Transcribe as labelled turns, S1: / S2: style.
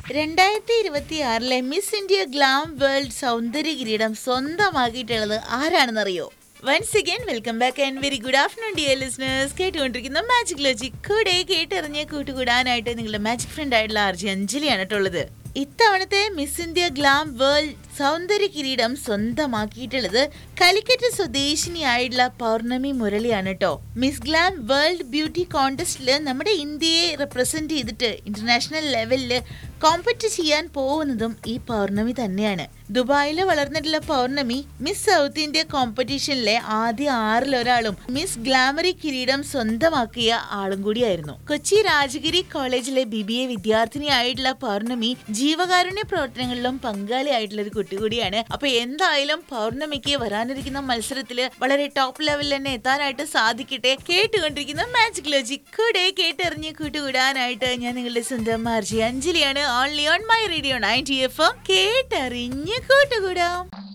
S1: രണ്ടായിരത്തി ഇരുപത്തി ആറിലെ മിസ് ഇന്ത്യ ഗ്ലാം വേൾഡ് സൗന്ദര്യ കിരീടം സ്വന്തമാക്കിയിട്ടുള്ളത് ആരാണെന്നറിയോ once again welcome back and very good afternoon dear listeners കേട്ടുകൊണ്ടിരിക്കുന്ന മാജിക് ലോജിക് കൂടെ കേട്ടിറങ്ങിയ കൂട്ടുകൂടാനായിട്ട് നിങ്ങളുടെ മാജിക് ഫ്രണ്ട് ആയിട്ടുള്ള ആർജി അഞ്ജലിയാണ് കേട്ടുള്ളത് ഇത്തവണത്തെ മിസ് ഇന്ത്യ ഗ്ലാം വേൾഡ് സൗന്ദര്യ കിരീടം സ്വന്തമാക്കിയിട്ടുള്ളത് കലിക്കറ്റ് സ്വദേശിനിയായിട്ടുള്ള പൗർണമി മുരളിയാണ് കേട്ടോ മിസ് ഗ്ലാം വേൾഡ് ബ്യൂട്ടി കോntestല് നമ്മുടെ ഇന്ത്യയെ റെപ്രസെന്റ് ചെയ്തിട്ട് ഇന്റർനാഷണൽ ലെവലില് കോമ്പറ്റ് ചെയ്യാൻ പോകുന്നതും ഈ പൗർണമി തന്നെയാണ് ദുബായിൽ വളർന്നിട്ടുള്ള പൗർണമി മിസ് സൗത്ത് ഇന്ത്യ കോമ്പറ്റീഷനിലെ ആദ്യ ആറിലൊരാളും മിസ് ഗ്ലാമറി കിരീടം സ്വന്തമാക്കിയ ആളും കൂടിയായിരുന്നു കൊച്ചി രാജഗിരി കോളേജിലെ ബി ബി എ വിദ്യാർത്ഥിനിയായിട്ടുള്ള പൗർണമി ജീവകാരുണ്യ പ്രവർത്തനങ്ങളിലും പങ്കാളിയായിട്ടുള്ള ഒരു കുട്ടി കൂടിയാണ് അപ്പൊ എന്തായാലും പൗർണമിക്ക് വരാനിരിക്കുന്ന മത്സരത്തില് വളരെ ടോപ്പ് ലെവലിൽ തന്നെ എത്താനായിട്ട് സാധിക്കട്ടെ കേട്ടുകൊണ്ടിരിക്കുന്ന മാജിക് ലോജിക് കൂടെ കേട്ടെറിഞ്ഞ് കൂട്ടുകൂടാനായിട്ട് ഞാൻ നിങ്ങളുടെ സ്വന്തം മാർജി അഞ്ജലിയാണ് only on my radio ninety F M കേട്ടറിഞ്ഞ് കൂട്ടുകൂടാം